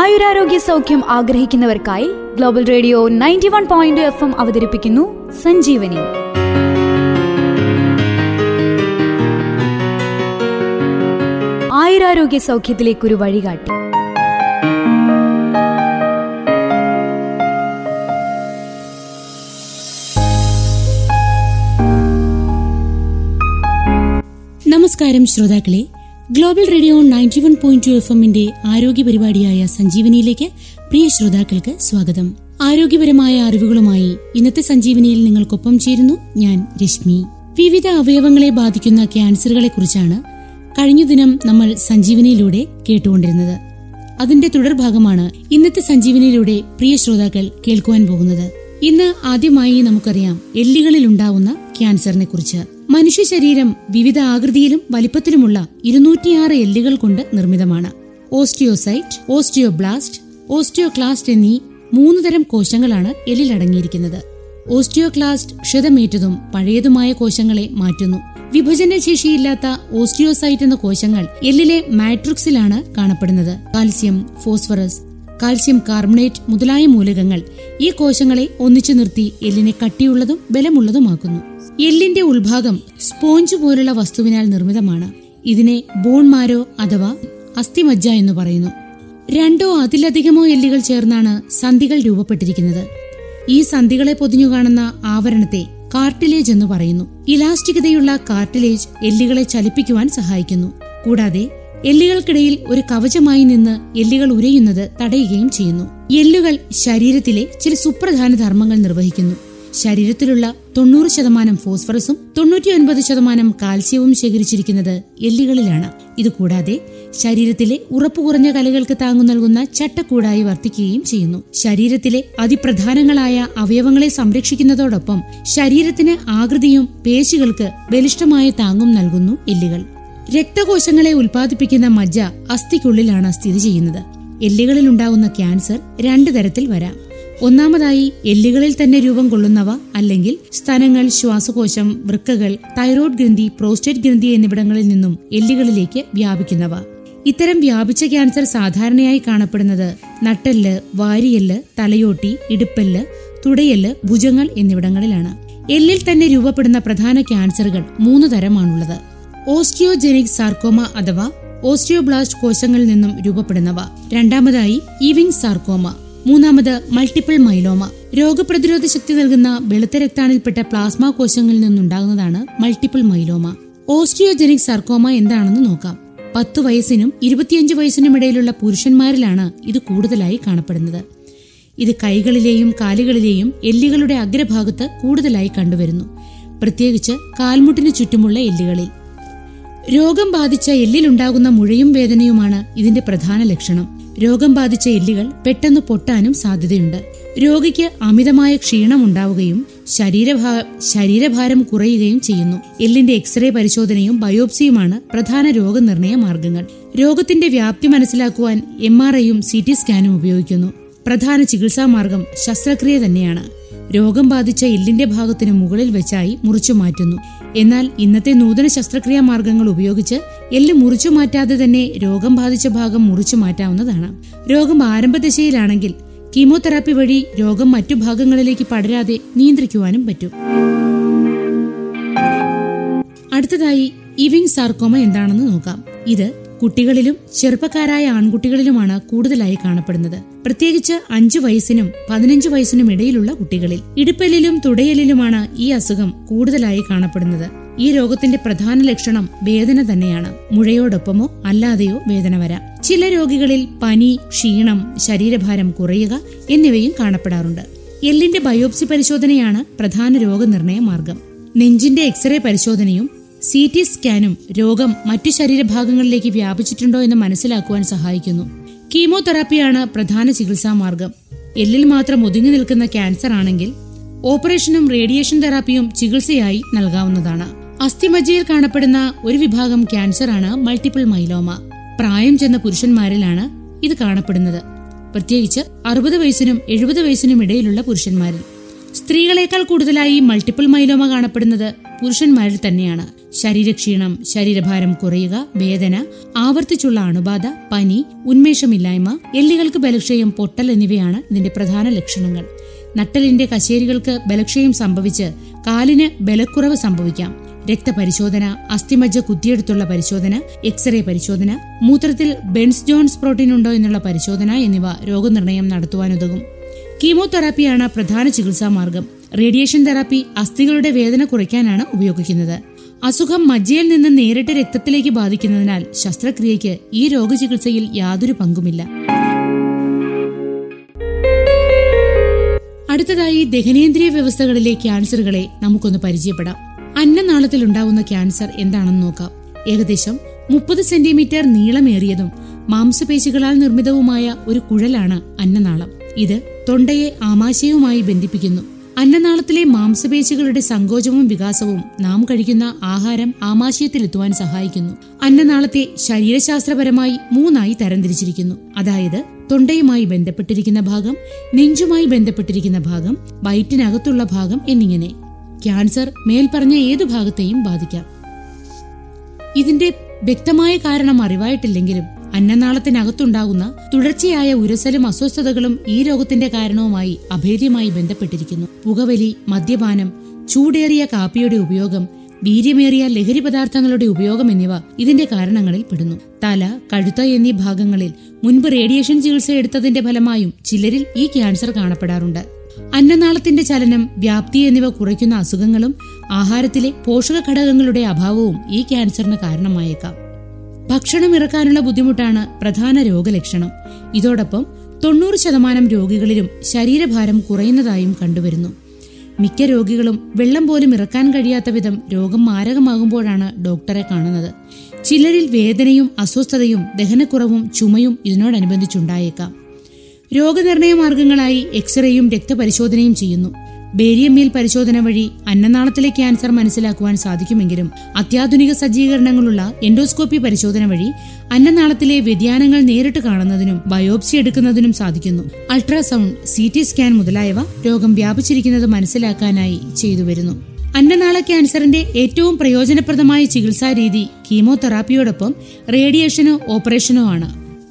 ആയുരാരോഗ്യ സൗഖ്യം ആഗ്രഹിക്കുന്നവർക്കായി Global Radio ninety one point F M അവതരിപ്പിക്കുന്നു സഞ്ജീവനി ആയുരാരോഗ്യ സൗഖ്യത്തിലേക്കൊരു വഴികാട്ടി നമസ്കാരം ശ്രോതാക്കളെ Global Radio ninety one point two F എമ്മിന്റെ ആരോഗ്യ പരിപാടിയായ സഞ്ജീവനിയിലേക്ക് പ്രിയ ശ്രോതാക്കൾക്ക് സ്വാഗതം ആരോഗ്യപരമായ അറിവുകളുമായി ഇന്നത്തെ സഞ്ജീവനിയിൽ നിങ്ങൾക്കൊപ്പം ചേരുന്നു ഞാൻ രശ്മി വിവിധ അവയവങ്ങളെ ബാധിക്കുന്ന ക്യാൻസറുകളെ കുറിച്ചാണ് കഴിഞ്ഞ ദിനം നമ്മൾ സഞ്ജീവനിയിലൂടെ കേട്ടുകൊണ്ടിരുന്നത് അതിന്റെ തുടർഭാഗമാണ് ഇന്നത്തെ സഞ്ജീവനിയിലൂടെ പ്രിയ ശ്രോതാക്കൾ കേൾക്കുവാൻ പോകുന്നത് ഇന്ന് ആദ്യമായി നമുക്കറിയാം എല്ലുകളിൽ ഉണ്ടാവുന്ന ക്യാൻസറിനെ കുറിച്ച് മനുഷ്യ ശരീരം വിവിധ ആകൃതിയിലും വലിപ്പത്തിലുമുള്ള ഇരുന്നൂറ്റിയാറ് എല്ലുകൾ കൊണ്ട് നിർമ്മിതമാണ് ഓസ്റ്റിയോസൈറ്റ് ഓസ്റ്റിയോബ്ലാസ്റ്റ് ഓസ്റ്റിയോക്ലാസ്റ്റ് എന്നീ മൂന്ന് തരം കോശങ്ങളാണ് എല്ലിൽ അടങ്ങിയിരിക്കുന്നത് ഓസ്റ്റിയോക്ലാസ്റ്റ് ക്ഷതമേറ്റതും പഴയതുമായ കോശങ്ങളെ മാറ്റുന്നു വിഭജനശേഷിയില്ലാത്ത ഓസ്റ്റിയോസൈറ്റ് എന്ന കോശങ്ങൾ എല്ലിലെ മാട്രിക്സിലാണ് കാണപ്പെടുന്നത് കാൽസ്യം ഫോസ്ഫറസ് കാൽസ്യം കാർബണേറ്റ് മുതലായ മൂലകങ്ങൾ ഈ കോശങ്ങളെ ഒന്നിച്ചു നിർത്തി എല്ലിനെ കട്ടിയുള്ളതും ബലമുള്ളതുമാക്കുന്നു എല്ലിന്റെ ഉൾഭാഗം സ്പോഞ്ച് പോലുള്ള വസ്തുവിനാൽ നിർമ്മിതമാണ് ഇതിനെ ബോൺമാരോ അഥവാ അസ്ഥിമജ്ജ എന്ന് പറയുന്നു രണ്ടോ അതിലധികമോ എല്ലുകൾ ചേർന്നാണ് സന്ധികൾ രൂപപ്പെട്ടിരിക്കുന്നത് ഈ സന്ധികളെ പൊതിഞ്ഞു കാണുന്ന ആവരണത്തെ കാർട്ടിലേജ് എന്ന് പറയുന്നു ഇലാസ്റ്റികതയുള്ള കാർട്ടിലേജ് എല്ലുകളെ ചലിപ്പിക്കുവാൻ സഹായിക്കുന്നു കൂടാതെ എല്ലുകൾക്കിടയിൽ ഒരു കവചമായി നിന്ന് എല്ലുകൾ ഉരയുന്നത് തടയുകയും ചെയ്യുന്നു എല്ലുകൾ ശരീരത്തിലെ ചില സുപ്രധാന ധർമ്മങ്ങൾ നിർവഹിക്കുന്നു ശരീരത്തിലുള്ള തൊണ്ണൂറ് ശതമാനം ഫോസ്ഫറസും തൊണ്ണൂറ്റിയൊൻപത് ശതമാനം കാൽസ്യവും ശേഖരിച്ചിരിക്കുന്നത് എല്ലുകളിലാണ് ഇതുകൂടാതെ ശരീരത്തിലെ ഉറപ്പു കുറഞ്ഞ കലകൾക്ക് താങ്ങു നൽകുന്ന ചട്ടക്കൂടായി വർത്തിക്കുകയും ചെയ്യുന്നു ശരീരത്തിലെ അതിപ്രധാനങ്ങളായ അവയവങ്ങളെ സംരക്ഷിക്കുന്നതോടൊപ്പം ശരീരത്തിന് ആകൃതിയും പേശികൾക്ക് ബലിഷ്ഠമായ താങ്ങും നൽകുന്നു എല്ലുകൾ രക്തകോശങ്ങളെ ഉൽപ്പാദിപ്പിക്കുന്ന മജ്ജ അസ്ഥിക്കുള്ളിലാണ് സ്ഥിതി ചെയ്യുന്നത് എല്ലുകളിൽ ഉണ്ടാകുന്ന ക്യാൻസർ രണ്ടു തരത്തിൽ വരാം ഒന്നാമതായി എല്ലുകളിൽ തന്നെ രൂപം കൊള്ളുന്നവ അല്ലെങ്കിൽ സ്തനങ്ങൾ ശ്വാസകോശം വൃക്കകൾ തൈറോയ്ഡ് ഗ്രന്ഥി പ്രോസ്റ്റേറ്റ് ഗ്രന്ഥി എന്നിവിടങ്ങളിൽ നിന്നും എല്ലുകളിലേക്ക് വ്യാപിക്കുന്നവ ഇത്തരം വ്യാപിച്ച ക്യാൻസർ സാധാരണയായി കാണപ്പെടുന്നത് നട്ടെല്ല് വാരിയെല്ല് തലയോട്ടി ഇടുപ്പെല്ല് തുടയെല്ല് ഭുജങ്ങൾ എന്നിവിടങ്ങളിലാണ് എല്ലിൽ തന്നെ രൂപപ്പെടുന്ന പ്രധാന ക്യാൻസറുകൾ മൂന്ന് തരമാണുള്ളത് ഓസ്റ്റിയോജെനിക് സാർക്കോമ അഥവാ ഓസ്റ്റിയോബ്ലാസ്റ്റ് കോശങ്ങളിൽ നിന്നും രൂപപ്പെടുന്നവ രണ്ടാമതായി ഇവിങ് സാർക്കോമ മൂന്നാമത് മൾട്ടിപ്പിൾ മൈലോമ രോഗപ്രതിരോധ ശക്തി നൽകുന്ന വെളുത്ത രക്താണിൽപ്പെട്ട പ്ലാസ്മ കോശങ്ങളിൽ നിന്നുണ്ടാകുന്നതാണ് മൾട്ടിപ്പിൾ മൈലോമ ഓസ്റ്റിയോജെനിക് സാർക്കോമ എന്താണെന്ന് നോക്കാം പത്തു വയസ്സിനും ഇരുപത്തിയഞ്ച് വയസ്സിനും ഇടയിലുള്ള പുരുഷന്മാരിലാണ് ഇത് കൂടുതലായി കാണപ്പെടുന്നത് ഇത് കൈകളിലെയും കാലുകളിലെയും എല്ലുകളുടെ അഗ്രഭാഗത്ത് കൂടുതലായി കണ്ടുവരുന്നു പ്രത്യേകിച്ച് കാൽമുട്ടിന് ചുറ്റുമുള്ള എല്ലുകളിൽ രോഗം ബാധിച്ച എല്ലിലുണ്ടാകുന്ന മുഴയും വേദനയുമാണ് ഇതിന്റെ പ്രധാന ലക്ഷണം രോഗം ബാധിച്ച എല്ലുകൾ പെട്ടെന്ന് പൊട്ടാനും സാധ്യതയുണ്ട് രോഗിക്ക് അമിതമായ ക്ഷീണം ഉണ്ടാവുകയും ശരീരഭാ ശരീരഭാരം കുറയുകയും ചെയ്യുന്നു എല്ലിന്റെ എക്സ്റേ പരിശോധനയും ബയോപ്സിയുമാണ് പ്രധാന രോഗനിർണയ മാർഗങ്ങൾ രോഗത്തിന്റെ വ്യാപ്തി മനസ്സിലാക്കുവാൻ എം ആർ ഐയും സി ടി സ്കാനും ഉപയോഗിക്കുന്നു പ്രധാന ചികിത്സാ മാർഗം ശസ്ത്രക്രിയ തന്നെയാണ് രോഗം ബാധിച്ച എല്ലിന്റെ ഭാഗത്തിന് മുകളിൽ വെച്ചായി മുറിച്ചു മാറ്റുന്നു എന്നാൽ ഇന്നത്തെ നൂതന ശസ്ത്രക്രിയാ മാർഗങ്ങൾ ഉപയോഗിച്ച് എല്ല് മുറിച്ചു മാറ്റാതെ തന്നെ രോഗം ബാധിച്ച ഭാഗം മുറിച്ചു മാറ്റാവുന്നതാണ് രോഗം ആരംഭദശയിലാണെങ്കിൽ കീമോതെറാപ്പി വഴി രോഗം മറ്റു ഭാഗങ്ങളിലേക്ക് പടരാതെ നിയന്ത്രിക്കുവാനും പറ്റും അടുത്തതായി ഇവിങ് സാർക്കോമ എന്താണെന്ന് നോക്കാം ഇത് കുട്ടികളിലും ചെറുപ്പക്കാരായ ആൺകുട്ടികളിലുമാണ് കൂടുതലായി കാണപ്പെടുന്നത് പ്രത്യേകിച്ച് അഞ്ചു വയസ്സിനും പതിനഞ്ചു വയസ്സിനും ഇടയിലുള്ള കുട്ടികളിൽ ഇടുപ്പലിലും തുടയലിലുമാണ് ഈ അസുഖം കൂടുതലായി കാണപ്പെടുന്നത് ഈ രോഗത്തിന്റെ പ്രധാന ലക്ഷണം വേദന തന്നെയാണ് മുഴയോടൊപ്പമോ അല്ലാതെയോ വേദന വരാം ചില രോഗികളിൽ പനി ക്ഷീണം ശരീരഭാരം കുറയുക എന്നിവയും കാണപ്പെടാറുണ്ട് എല്ലിന്റെ ബയോപ്സി പരിശോധനയാണ് പ്രധാന രോഗനിർണയ മാർഗം നെഞ്ചിന്റെ എക്സ്റേ പരിശോധനയും സി ടി സ്കാനും രോഗം മറ്റു ശരീരഭാഗങ്ങളിലേക്ക് വ്യാപിച്ചിട്ടുണ്ടോ എന്ന് മനസ്സിലാക്കുവാൻ സഹായിക്കുന്നു കീമോതെറാപ്പിയാണ് പ്രധാന ചികിത്സാ മാർഗം എല്ലിൽ മാത്രം ഒതുങ്ങി നിൽക്കുന്ന ക്യാൻസർ ആണെങ്കിൽ ഓപ്പറേഷനും റേഡിയേഷൻ തെറാപ്പിയും ചികിത്സയായി നൽകാവുന്നതാണ് അസ്ഥിമജ്ജയിൽ കാണപ്പെടുന്ന ഒരു വിഭാഗം ക്യാൻസറാണ് മൾട്ടിപ്പിൾ മൈലോമ പ്രായം ചെന്ന പുരുഷന്മാരിലാണ് ഇത് കാണപ്പെടുന്നത് പ്രത്യേകിച്ച് അറുപത് വയസ്സിനും എഴുപത് വയസ്സിനും ഇടയിലുള്ള പുരുഷന്മാരിൽ സ്ത്രീകളെക്കാൾ കൂടുതലായി മൾട്ടിപ്പിൾ മൈലോമ കാണപ്പെടുന്നത് പുരുഷന്മാരിൽ തന്നെയാണ് ശരീരക്ഷീണം ശരീരഭാരം കുറയുക വേദന ആവർത്തിച്ചുള്ള അണുബാധ പനി ഉന്മേഷമില്ലായ്മ എല്ലുകൾക്ക് ബലക്ഷയം പൊട്ടൽ എന്നിവയാണ് ഇതിന്റെ പ്രധാന ലക്ഷണങ്ങൾ നട്ടലിന്റെ കശേരികൾക്ക് ബലക്ഷയം സംഭവിച്ച് കാലിന് ബലക്കുറവ് സംഭവിക്കാം രക്തപരിശോധന അസ്ഥിമജ്ജ കുത്തിയെടുത്തുള്ള പരിശോധന എക്സ്റേ പരിശോധന മൂത്രത്തിൽ ബെൻസ് ജോൺസ് പ്രോട്ടീൻ ഉണ്ടോ എന്നുള്ള പരിശോധന എന്നിവ രോഗനിർണയം നടത്തുവാനുതകും കീമോതെറാപ്പിയാണ് പ്രധാന ചികിത്സാ മാർഗം റേഡിയേഷൻ തെറാപ്പി അസ്ഥികളുടെ വേദന കുറയ്ക്കാനാണ് ഉപയോഗിക്കുന്നത് അസുഖം മജ്ജയിൽ നിന്ന് നേരിട്ട് രക്തത്തിലേക്ക് ബാധിക്കുന്നതിനാൽ ശസ്ത്രക്രിയയ്ക്ക് ഈ രോഗചികിത്സയിൽ യാതൊരു പങ്കുമില്ല അടുത്തതായി ദഹനേന്ദ്രിയ വ്യവസ്ഥകളിലെ ക്യാൻസറുകളെ നമുക്കൊന്ന് പരിചയപ്പെടാം അന്നനാളത്തിൽ ഉണ്ടാവുന്ന ക്യാൻസർ എന്താണെന്ന് നോക്കാം ഏകദേശം മുപ്പത് സെന്റിമീറ്റർ നീളമേറിയതും മാംസപേശികളാൽ നിർമ്മിതവുമായ ഒരു കുഴലാണ് അന്നനാളം ഇത് തൊണ്ടയെ ആമാശയവുമായി ബന്ധിപ്പിക്കുന്നു അന്നനാളത്തിലെ മാംസപേശികളുടെ സങ്കോചവും വികാസവും നാം കഴിക്കുന്ന ആഹാരം ആമാശയത്തിലെത്തുവാൻ സഹായിക്കുന്നു അന്നനാളത്തെ ശരീരശാസ്ത്രപരമായി മൂന്നായി തരംതിരിച്ചിരിക്കുന്നു അതായത് തൊണ്ടയുമായി ബന്ധപ്പെട്ടിരിക്കുന്ന ഭാഗം നെഞ്ചുമായി ബന്ധപ്പെട്ടിരിക്കുന്ന ഭാഗം വയറ്റിനകത്തുള്ള ഭാഗം എന്നിങ്ങനെ ക്യാൻസർ മേൽപ്പറഞ്ഞ ഏതു ഭാഗത്തെയും ബാധിക്കാം ഇതിന്റെ വ്യക്തമായ കാരണം അറിവായിട്ടില്ലെങ്കിലും അന്നനാളത്തിനകത്തുണ്ടാകുന്ന തുടർച്ചയായ ഉരസലും അസ്വസ്ഥതകളും ഈ രോഗത്തിന്റെ കാരണവുമായി അഭേദ്യമായി ബന്ധപ്പെട്ടിരിക്കുന്നു പുകവലി മദ്യപാനം ചൂടേറിയ കാപ്പിയുടെ ഉപയോഗം വീര്യമേറിയ ലഹരി പദാർത്ഥങ്ങളുടെ ഉപയോഗം എന്നിവ ഇതിന്റെ കാരണങ്ങളിൽ പെടുന്നു തല കഴുത്ത എന്നീ ഭാഗങ്ങളിൽ മുൻപ് റേഡിയേഷൻ ചികിത്സ എടുത്തതിന്റെ ഫലമായും ചിലരിൽ ഈ ക്യാൻസർ കാണപ്പെടാറുണ്ട് അന്നനാളത്തിന്റെ ചലനം വ്യാപ്തി എന്നിവ കുറയ്ക്കുന്ന അസുഖങ്ങളും ആഹാരത്തിലെ പോഷക ഘടകങ്ങളുടെ അഭാവവും ഈ ക്യാൻസറിന് കാരണമായേക്കാം ഭക്ഷണം ഇറക്കാനുള്ള ബുദ്ധിമുട്ടാണ് പ്രധാന രോഗലക്ഷണം ഇതോടൊപ്പം തൊണ്ണൂറ് ശതമാനം രോഗികളിലും ശരീരഭാരം കുറയുന്നതായും കണ്ടുവരുന്നു മിക്ക രോഗികളും വെള്ളം പോലും ഇറക്കാൻ കഴിയാത്ത വിധം രോഗം മാരകമാകുമ്പോഴാണ് ഡോക്ടറെ കാണുന്നത് ചിലരിൽ വേദനയും അസ്വസ്ഥതയും ദഹനക്കുറവും ചുമയും ഇതിനോടനുബന്ധിച്ചുണ്ടായേക്കാം രോഗനിർണയ മാർഗങ്ങളായി എക്സ്റേയും രക്തപരിശോധനയും ചെയ്യുന്നു ബേരിയം മീൽ പരിശോധന വഴി അന്നനാളത്തിലെ ക്യാൻസർ മനസ്സിലാക്കുവാൻ സാധിക്കുമെങ്കിലും അത്യാധുനിക സജ്ജീകരണങ്ങളുള്ള എൻഡോസ്കോപ്പി പരിശോധന വഴി അന്നനാളത്തിലെ വ്യതിയാനങ്ങൾ നേരിട്ട് കാണുന്നതിനും ബയോപ്സി എടുക്കുന്നതിനും സാധിക്കുന്നു അൾട്രാസൗണ്ട് സി ടി സ്കാൻ മുതലായവ രോഗം വ്യാപിച്ചിരിക്കുന്നത് മനസ്സിലാക്കാനായി ചെയ്തുവരുന്നു അന്നനാള ക്യാൻസറിന്റെ ഏറ്റവും പ്രയോജനപ്രദമായ ചികിത്സാ രീതി കീമോതെറാപ്പിയോടൊപ്പം റേഡിയേഷനോ ഓപ്പറേഷനോ ആണ്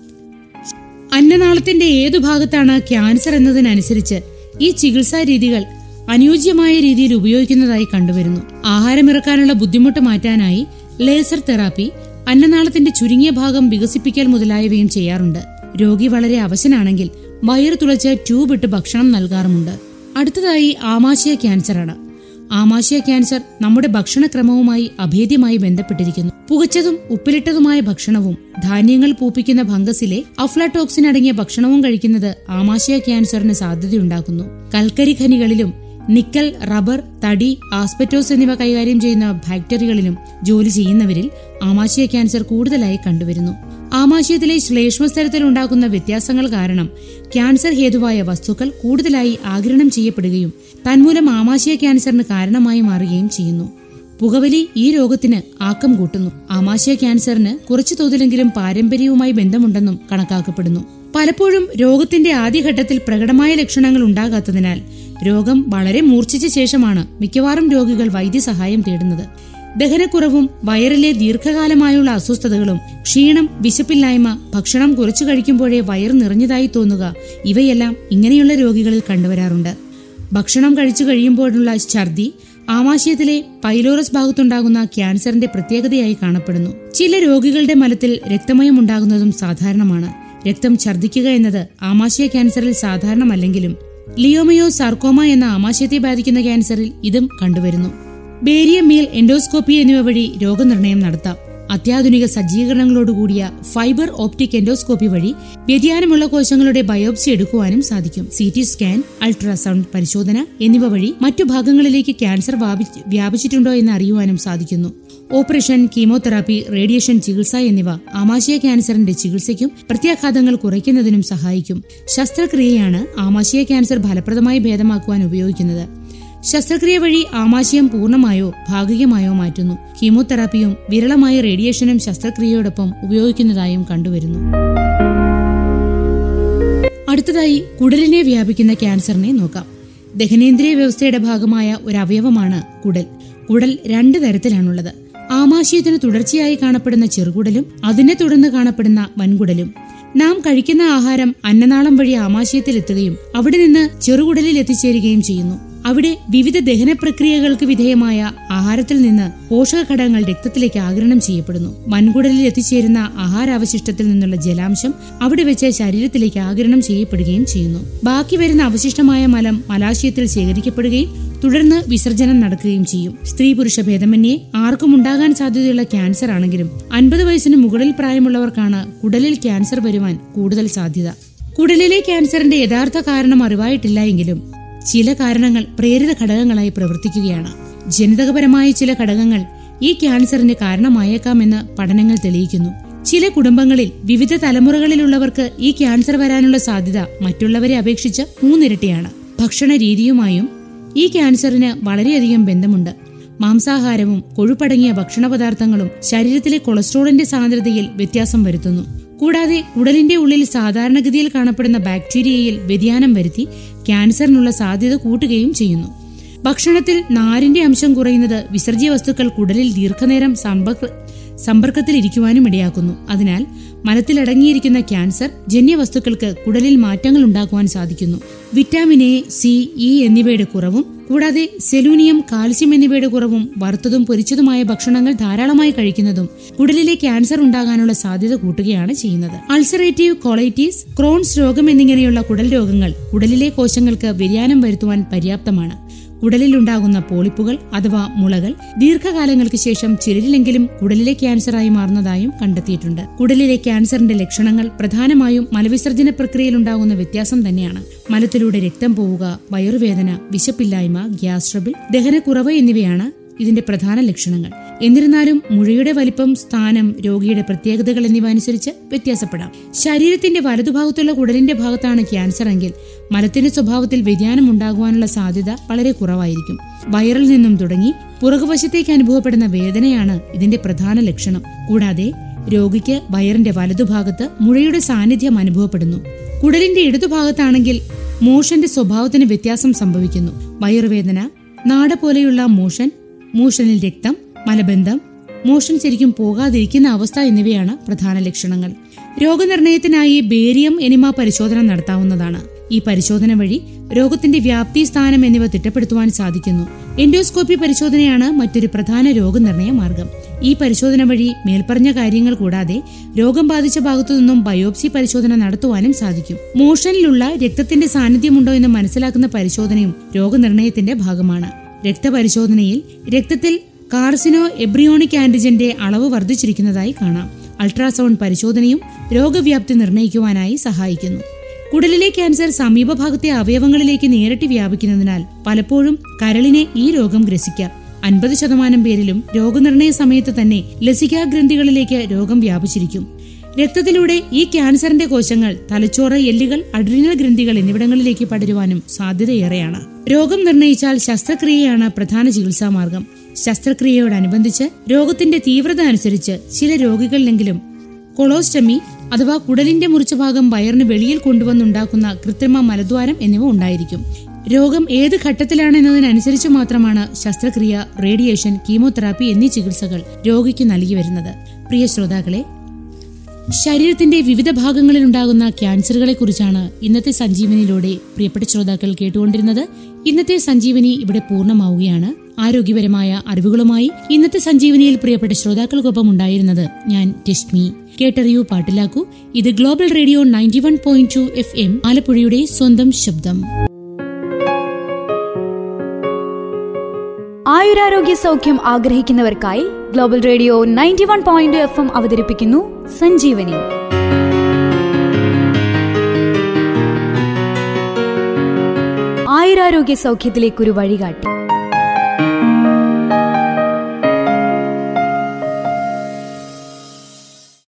അന്നനാളത്തിന്റെ ഏതു ഭാഗത്താണ് ക്യാൻസർ എന്നതിനനുസരിച്ച് ഈ ചികിത്സാ രീതികൾ അനുയോജ്യമായ രീതിയിൽ ഉപയോഗിക്കുന്നതായി കണ്ടുവരുന്നു ആഹാരമിറക്കാനുള്ള ബുദ്ധിമുട്ട് മാറ്റാനായി ലേസർ തെറാപ്പി അന്നനാളത്തിന്റെ ചുരുങ്ങിയ ഭാഗം വികസിപ്പിക്കൽ മുതലായവയും ചെയ്യാറുണ്ട് രോഗി വളരെ അവശനാണെങ്കിൽ വയറ് തുളച്ച് ട്യൂബ് ഇട്ട് ഭക്ഷണം നൽകാറുമുണ്ട് അടുത്തതായി ആമാശയ ക്യാൻസറാണ് ആമാശയ ക്യാൻസർ നമ്മുടെ ഭക്ഷണക്രമവുമായി അഭേദ്യമായി ബന്ധപ്പെട്ടിരിക്കുന്നു പുകച്ചതും ഉപ്പിലിട്ടതുമായ ഭക്ഷണവും ധാന്യങ്ങൾ പൂപ്പിക്കുന്ന ഭംഗസിലെ അഫ്ലാടോക്സിൻ അടങ്ങിയ ഭക്ഷണവും കഴിക്കുന്നത് ആമാശയ ക്യാൻസറിന് സാധ്യതയുണ്ടാക്കുന്നു കൽക്കരി ഖനികളിലും നിക്കൽ റബ്ബർ തടി ആസ്പെറ്റോസ് എന്നിവ കൈകാര്യം ചെയ്യുന്ന ഫാക്ടറികളിലും ജോലി ചെയ്യുന്നവരിൽ ആമാശയ ക്യാൻസർ കൂടുതലായി കണ്ടുവരുന്നു ആമാശയത്തിലെ ശ്ലേഷ്മസ്ഥലത്തിൽ ഉണ്ടാകുന്ന വ്യത്യാസങ്ങൾ കാരണം ക്യാൻസർ ഹേതുവായ വസ്തുക്കൾ കൂടുതലായി ആഗിരണം ചെയ്യപ്പെടുകയും തന്മൂലം ആമാശയ ക്യാൻസറിന് കാരണമായി മാറുകയും ചെയ്യുന്നു പുകവലി ഈ രോഗത്തിന് ആക്കം കൂട്ടുന്നു ആമാശയ ക്യാൻസറിന് കുറച്ചു തോതിലെങ്കിലും പാരമ്പര്യവുമായി ബന്ധമുണ്ടെന്നും കണക്കാക്കപ്പെടുന്നു പലപ്പോഴും രോഗത്തിന്റെ ആദ്യഘട്ടത്തിൽ പ്രകടമായ ലക്ഷണങ്ങൾ ഉണ്ടാകാത്തതിനാൽ രോഗം വളരെ മൂർച്ഛിച്ച ശേഷമാണ് മിക്കവാറും രോഗികൾ വൈദ്യസഹായം തേടുന്നത് ദഹനക്കുറവും വയറിലെ ദീർഘകാലമായുള്ള അസ്വസ്ഥതകളും ക്ഷീണം വിശപ്പില്ലായ്മ ഭക്ഷണം കുറച്ചു കഴിക്കുമ്പോഴേ വയർ നിറഞ്ഞതായി തോന്നുക ഇവയെല്ലാം ഇങ്ങനെയുള്ള രോഗികളിൽ കണ്ടുവരാറുണ്ട് ഭക്ഷണം കഴിച്ചു കഴിയുമ്പോഴുള്ള ഛർദി ആമാശയത്തിലെ പൈലോറസ് ഭാഗത്തുണ്ടാകുന്ന ക്യാൻസറിന്റെ പ്രത്യേകതയായി കാണപ്പെടുന്നു ചില രോഗികളുടെ മലത്തിൽ രക്തമയം ഉണ്ടാകുന്നതും സാധാരണമാണ് രക്തം ഛർദ്ദിക്കുക എന്നത് ആമാശയ ക്യാൻസറിൽ സാധാരണമല്ലെങ്കിലും ലിയോമയോ സാർക്കോമ എന്ന ആമാശയത്തെ ബാധിക്കുന്ന ക്യാൻസറിൽ ഇതും കണ്ടുവരുന്നു ബേരിയം മീൽ എൻഡോസ്കോപ്പി എന്നിവ വഴി രോഗനിർണയം നടത്താം അത്യാധുനിക സജ്ജീകരണങ്ങളോടുകൂടിയ ഫൈബർ ഓപ്റ്റിക് എൻഡോസ്കോപ്പി വഴി വ്യതിയാനമുള്ള കോശങ്ങളുടെ ബയോപ്സി എടുക്കുവാനും സാധിക്കും സി ടി സ്കാൻ അൾട്രാസൗണ്ട് പരിശോധന എന്നിവ വഴി മറ്റു ഭാഗങ്ങളിലേക്ക് ക്യാൻസർ വ്യാപിച്ചിട്ടുണ്ടോ എന്ന് അറിയുവാനും സാധിക്കുന്നു ഓപ്പറേഷൻ കീമോതെറാപ്പി റേഡിയേഷൻ ചികിത്സ എന്നിവ ആമാശയ ക്യാൻസറിന്റെ ചികിത്സയ്ക്കും പ്രത്യാഘാതങ്ങൾ കുറയ്ക്കുന്നതിനും സഹായിക്കും ശസ്ത്രക്രിയയാണ് ആമാശയ ക്യാൻസർ ഫലപ്രദമായി ഭേദമാക്കുവാൻ ഉപയോഗിക്കുന്നത് ശസ്ത്രക്രിയ വഴി ആമാശയം പൂർണ്ണമായോ ഭാഗികമായോ മാറ്റുന്നു കീമോതെറാപ്പിയും വിരളമായ റേഡിയേഷനും ശസ്ത്രക്രിയയോടൊപ്പം ഉപയോഗിക്കുന്നതായും കണ്ടുവരുന്നു അടുത്തതായി കുടലിനെ വ്യാപിക്കുന്ന ക്യാൻസറിനെ നോക്കാം ദഹനേന്ദ്രിയ വ്യവസ്ഥയുടെ ഭാഗമായ ഒരു അവയവമാണ് കുടൽ കുടൽ രണ്ട് തരത്തിലാണുള്ളത് ആമാശയത്തിന് തുടർച്ചയായി കാണപ്പെടുന്ന ചെറുകുടലും അതിനെ തുടർന്ന് കാണപ്പെടുന്ന വൻകുടലും നാം കഴിക്കുന്ന ആഹാരം അന്നനാളം വഴി ആമാശയത്തിലെത്തുകയും അവിടെ നിന്ന് ചെറുകുടലിൽ എത്തിച്ചേരുകയും ചെയ്യുന്നു അവിടെ വിവിധ ദഹന പ്രക്രിയകൾക്ക് വിധേയമായ ആഹാരത്തിൽ നിന്ന് പോഷക ഘടകങ്ങൾ രക്തത്തിലേക്ക് ആഗിരണം ചെയ്യപ്പെടുന്നു വൻകുടലിൽ എത്തിച്ചേരുന്ന ആഹാരാവശിഷ്ടത്തിൽ നിന്നുള്ള ജലാംശം അവിടെ വെച്ച് ശരീരത്തിലേക്ക് ആഗിരണം ചെയ്യപ്പെടുകയും ചെയ്യുന്നു ബാക്കി വരുന്ന അവശിഷ്ടമായ മലം മലാശയത്തിൽ ശേഖരിക്കപ്പെടുകയും തുടർന്ന് വിസർജനം നടക്കുകയും ചെയ്യും സ്ത്രീ പുരുഷ ഭേദമന്യേ ആർക്കും ഉണ്ടാകാൻ സാധ്യതയുള്ള ക്യാൻസർ ആണെങ്കിലും അൻപത് വയസ്സിന് മുകളിൽ പ്രായമുള്ളവർക്കാണ് കുടലിൽ ക്യാൻസർ വരുവാൻ കൂടുതൽ സാധ്യത കുടലിലെ ക്യാൻസറിന്റെ യഥാർത്ഥ കാരണം അറിവായിട്ടില്ല എങ്കിലും ചില കാരണങ്ങൾ പ്രേരിത ഘടകങ്ങളായി പ്രവർത്തിക്കുകയാണ് ജനിതകപരമായ ചില ഘടകങ്ങൾ ഈ ക്യാൻസറിന് കാരണമായേക്കാമെന്ന് പഠനങ്ങൾ തെളിയിക്കുന്നു ചില കുടുംബങ്ങളിൽ വിവിധ തലമുറകളിലുള്ളവർക്ക് ഈ ക്യാൻസർ വരാനുള്ള സാധ്യത മറ്റുള്ളവരെ അപേക്ഷിച്ച് മൂന്നിരട്ടിയാണ് ഭക്ഷണ രീതിയുമായും ഈ ക്യാൻസറിന് വളരെയധികം ബന്ധമുണ്ട് മാംസാഹാരവും കൊഴുപ്പടങ്ങിയ ഭക്ഷണ പദാർത്ഥങ്ങളും ശരീരത്തിലെ കൊളസ്ട്രോളിന്റെ സാന്ദ്രതയിൽ വ്യത്യാസം വരുത്തുന്നു കൂടാതെ കുടലിന്റെ ഉള്ളിൽ സാധാരണഗതിയിൽ കാണപ്പെടുന്ന ബാക്ടീരിയയിൽ വ്യതിയാനം വരുത്തി ക്യാൻസറിനുള്ള സാധ്യത കൂട്ടുകയും ചെയ്യുന്നു ഭക്ഷണത്തിൽ നാരിന്റെ അംശം കുറയുന്നത് വിസർജ്യ വസ്തുക്കൾ കുടലിൽ ദീർഘനേരം സമ്പർക്ക സമ്പർക്കത്തിലിരിക്കുവാനും ഇടയാക്കുന്നു അതിനാൽ മലത്തിലടങ്ങിയിരിക്കുന്ന ക്യാൻസർ ജന്യവസ്തുക്കൾക്ക് കുടലിൽ മാറ്റങ്ങൾ ഉണ്ടാക്കുവാൻ സാധിക്കുന്നു വിറ്റാമിൻ എ സി ഇ എന്നിവയുടെ കുറവും കൂടാതെ സെലൂനിയം കാൽസ്യം എന്നിവയുടെ കുറവും വറുത്തതും പൊരിച്ചതുമായ ഭക്ഷണങ്ങൾ ധാരാളമായി കഴിക്കുന്നതും കുടലിലെ ക്യാൻസർ ഉണ്ടാകാനുള്ള സാധ്യത കൂട്ടുകയാണ് ചെയ്യുന്നത് അൾസറേറ്റീവ് കോളൈറ്റീസ് ക്രോൺസ് രോഗം എന്നിങ്ങനെയുള്ള കുടൽ രോഗങ്ങൾ കുടലിലെ കോശങ്ങൾക്ക് വ്യതിയാനം വരുത്തുവാൻ പര്യാപ്തമാണ് കുടലിലുണ്ടാകുന്ന പോളിപ്പുകൾ അഥവാ മുളകൾ ദീർഘകാലങ്ങൾക്ക് ശേഷം ചിലരിലെങ്കിലും കുടലിലെ ക്യാൻസറായി മാറുന്നതായും കണ്ടെത്തിയിട്ടുണ്ട് കുടലിലെ ക്യാൻസറിന്റെ ലക്ഷണങ്ങൾ പ്രധാനമായും മലവിസർജന പ്രക്രിയയിലുണ്ടാകുന്ന വ്യത്യാസം തന്നെയാണ് മലത്തിലൂടെ രക്തം പോവുക വയറുവേദന വിശപ്പില്ലായ്മ ഗ്യാസ് ട്രബിൾ ദഹനക്കുറവ് എന്നിവയാണ് ഇതിന്റെ പ്രധാന ലക്ഷണങ്ങൾ എന്നിരുന്നാലും മുഴയുടെ വലിപ്പം സ്ഥാനം രോഗിയുടെ പ്രത്യേകതകൾ എന്നിവ അനുസരിച്ച് വ്യത്യാസപ്പെടാം ശരീരത്തിന്റെ വലതുഭാഗത്തുള്ള കുടലിന്റെ ഭാഗത്താണ് ക്യാൻസർ എങ്കിൽ മലത്തിന്റെ സ്വഭാവത്തിൽ വ്യതിയാനം ഉണ്ടാകുവാനുള്ള സാധ്യത വളരെ കുറവായിരിക്കും വയറിൽ നിന്നും തുടങ്ങി പുറകുവശത്തേക്ക് അനുഭവപ്പെടുന്ന വേദനയാണ് ഇതിന്റെ പ്രധാന ലക്ഷണം കൂടാതെ രോഗിക്ക് വയറിന്റെ വലതുഭാഗത്ത് മുഴയുടെ സാന്നിധ്യം അനുഭവപ്പെടുന്നു കുടലിന്റെ ഇടതുഭാഗത്താണെങ്കിൽ മോഷന്റെ സ്വഭാവത്തിന് വ്യത്യാസം സംഭവിക്കുന്നു വയറുവേദന നാട പോലെയുള്ള മോഷൻ മോഷനിൽ രക്തം മലബന്ധം മോഷൻ ശരിക്കും പോകാതിരിക്കുന്ന അവസ്ഥ എന്നിവയാണ് പ്രധാന ലക്ഷണങ്ങൾ രോഗനിർണയത്തിനായി ബേരിയം എനിമ പരിശോധന നടത്താവുന്നതാണ് ഈ പരിശോധന വഴി രോഗത്തിന്റെ വ്യാപ്തി സ്ഥാനം എന്നിവ തിട്ടപ്പെടുത്തുവാൻ സാധിക്കുന്നു എൻഡോസ്കോപ്പി പരിശോധനയാണ് മറ്റൊരു പ്രധാന രോഗനിർണയ മാർഗം ഈ പരിശോധന വഴി മേൽപ്പറഞ്ഞ കാര്യങ്ങൾ കൂടാതെ രോഗം ബാധിച്ച ഭാഗത്തു നിന്നും ബയോപ്സി പരിശോധന നടത്തുവാനും സാധിക്കും മോഷനിലുള്ള രക്തത്തിന്റെ സാന്നിധ്യമുണ്ടോ എന്ന് മനസ്സിലാക്കുന്ന പരിശോധനയും രോഗനിർണയത്തിന്റെ ഭാഗമാണ് രക്തപരിശോധനയിൽ രക്തത്തിൽ കാർസിനോ എബ്രിയോണിക് ആന്റിജന്റെ അളവ് വർദ്ധിച്ചിരിക്കുന്നതായി കാണാം അൾട്രാസൗണ്ട് പരിശോധനയും രോഗവ്യാപ്തി നിർണ്ണയിക്കുവാനായി സഹായിക്കുന്നു കുടലിലെ ക്യാൻസർ സമീപഭാഗത്തെ അവയവങ്ങളിലേക്ക് നേരിട്ട് വ്യാപിക്കുന്നതിനാൽ പലപ്പോഴും കരളിനെ ഈ രോഗം ഗ്രസിക്കാം അൻപത് ശതമാനം പേരിലും രോഗനിർണയ സമയത്ത് തന്നെ ലസികാ ഗ്രന്ഥികളിലേക്ക് രോഗം വ്യാപിച്ചിരിക്കും രക്തത്തിലൂടെ ഈ ക്യാൻസറിന്റെ കോശങ്ങൾ തലച്ചോറ് എല്ലുകൾ അഡ്രിനൽ ഗ്രന്ഥികൾ എന്നിവിടങ്ങളിലേക്ക് പടരുവാനും സാധ്യതയേറെയാണ് രോഗം നിർണയിച്ചാൽ ശസ്ത്രക്രിയയാണ് പ്രധാന ചികിത്സാ മാർഗം ശസ്ത്രക്രിയയോടനുബന്ധിച്ച് രോഗത്തിന്റെ തീവ്രത അനുസരിച്ച് ചില രോഗികളിലെങ്കിലും കൊളോസ്റ്റമി അഥവാ കുടലിന്റെ മുറിച്ച ഭാഗം വയറിന് വെളിയിൽ കൊണ്ടുവന്നുണ്ടാക്കുന്ന കൃത്രിമ മലദ്വാരം എന്നിവ ഉണ്ടായിരിക്കും രോഗം ഏത് ഘട്ടത്തിലാണെന്നതിനനുസരിച്ച് മാത്രമാണ് ശസ്ത്രക്രിയ റേഡിയേഷൻ കീമോതെറാപ്പി എന്നീ ചികിത്സകൾ രോഗിക്ക് നൽകി വരുന്നത് പ്രിയ ശ്രോതാക്കളെ ശരീരത്തിന്റെ വിവിധ ഭാഗങ്ങളിൽ ഉണ്ടാകുന്ന ക്യാൻസറുകളെ കുറിച്ചാണ് ഇന്നത്തെ സഞ്ജീവനിയിലൂടെ പ്രിയപ്പെട്ട ശ്രോതാക്കൾ കേട്ടുകൊണ്ടിരുന്നത് ഇന്നത്തെ സഞ്ജീവനി ഇവിടെ പൂർണ്ണമാവുകയാണ് ആരോഗ്യപരമായ അറിവുകളുമായി ഇന്നത്തെ സഞ്ജീവനിയിൽ പ്രിയപ്പെട്ട ശ്രോതാക്കൾക്കൊപ്പം ഉണ്ടായിരുന്നത് ഞാൻ രശ്മി കേട്ടറിയൂ പാട്ടിലാക്കൂ ഇത് Global Radio ninety one point two F M ആലപ്പുഴയുടെ സ്വന്തം ശബ്ദം ആയുരാരോഗ്യ സൗഖ്യം ആഗ്രഹിക്കുന്നവർക്കായി Global Radio ninety one point F M അവതരിപ്പിക്കുന്നു സഞ്ജീവനി ആയുരാരോഗ്യ സൗഖ്യത്തിലേക്കൊരു വഴികാട്ടി